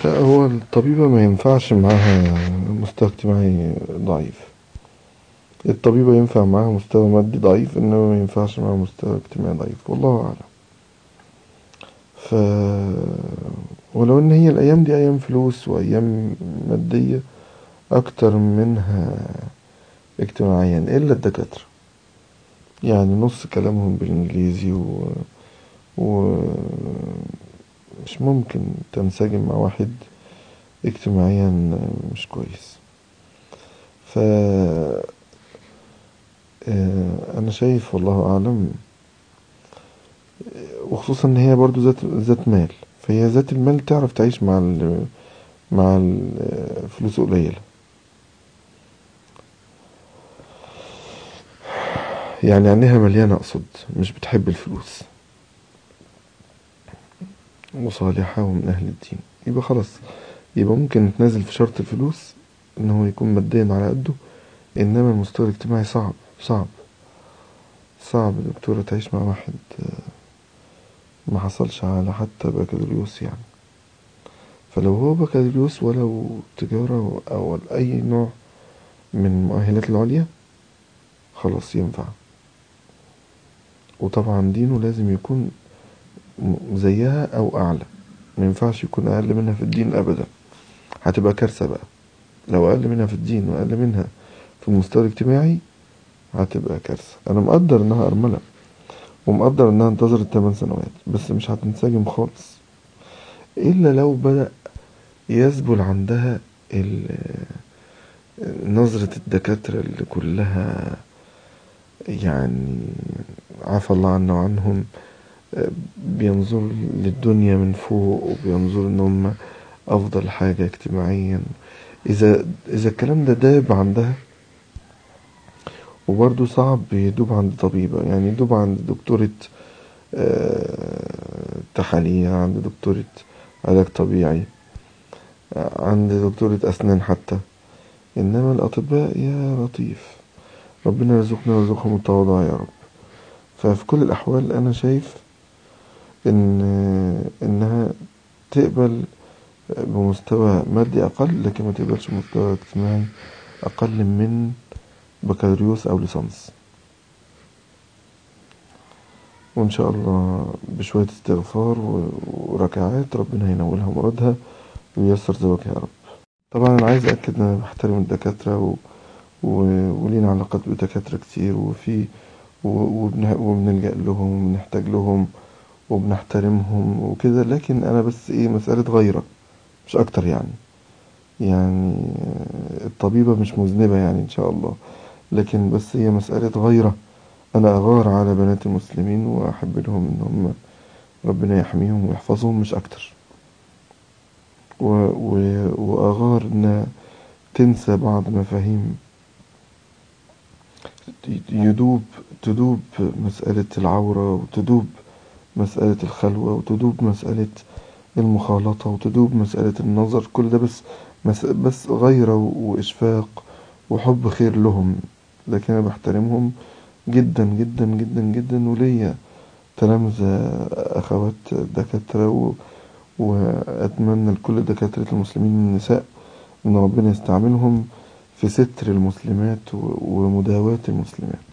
لا هو الطبيبة ما ينفعش معاها مستوى اجتماعي ضعيف الطبيبة ينفع معاها مستوى مادي ضعيف إنما ما ينفعش معاها مستوى اجتماعي ضعيف والله أعلم ف ولو إن هي الأيام دي أيام فلوس وأيام مادية أكتر منها اجتماعيا إلا الدكاترة يعني نص كلامهم بالإنجليزي و... و مش ممكن تنسجم مع واحد اجتماعيا مش كويس ف أنا شايف والله أعلم وخصوصا إن هي برضو ذات ذات مال فهي ذات المال تعرف تعيش مع ال مع الفلوس قليلة يعني عينيها مليانة أقصد مش بتحب الفلوس وصالحة ومن أهل الدين يبقى خلاص يبقى ممكن نتنازل في شرط الفلوس إن هو يكون ماديا على قده إنما المستوى الاجتماعي صعب صعب صعب دكتورة تعيش مع واحد ما حصلش على حتى بكالوريوس يعني فلو هو بكالوريوس ولو تجارة أو أي نوع من المؤهلات العليا خلاص ينفع وطبعا دينه لازم يكون زيها أو أعلى ما ينفعش يكون أقل منها في الدين أبدا هتبقى كارثة بقى لو أقل منها في الدين وأقل منها في المستوى الاجتماعي هتبقى كارثة أنا مقدر إنها أرملة ومقدر إنها انتظرت 8 سنوات بس مش هتنسجم خالص إلا لو بدأ يذبل عندها نظرة الدكاترة اللي كلها يعني عفى الله عنا وعنهم بينظروا للدنيا من فوق وبينظروا ان هم افضل حاجة اجتماعيا اذا اذا الكلام ده داب عندها وبرضه صعب يدوب عند طبيبة يعني يدوب عند دكتورة تحاليل عند دكتورة علاج طبيعي عند دكتورة أسنان حتى إنما الأطباء يا لطيف ربنا يرزقنا ويرزقهم التواضع يا رب ففي كل الأحوال أنا شايف إن إنها تقبل بمستوى مادي أقل لكن ما تقبلش بمستوى اجتماعي أقل من بكالوريوس أو ليسانس وإن شاء الله بشوية استغفار وركعات ربنا ينولها مرادها وييسر زواجها يا رب طبعا أنا عايز أكد إن أنا بحترم الدكاترة و... و... ولينا علاقات بدكاترة كتير وفي وبن... وبنلجأ لهم وبنحتاج لهم وبنحترمهم وكده لكن أنا بس إيه مسألة غيرة مش أكتر يعني يعني الطبيبة مش مذنبة يعني إن شاء الله لكن بس هي مسألة غيرة أنا أغار على بنات المسلمين وأحب لهم إن هم ربنا يحميهم ويحفظهم مش أكتر و... و... وأغار إن تنسى بعض مفاهيم يدوب تدوب مسألة العورة وتدوب مسألة الخلوة وتدوب مسألة المخالطة وتدوب مسألة النظر كل ده بس بس غيرة وإشفاق وحب خير لهم لكن أنا بحترمهم جدا جدا جدا جدا وليا تلامذة أخوات دكاترة و... وأتمنى لكل دكاترة المسلمين النساء إن ربنا يستعملهم في ستر المسلمات ومداواة المسلمات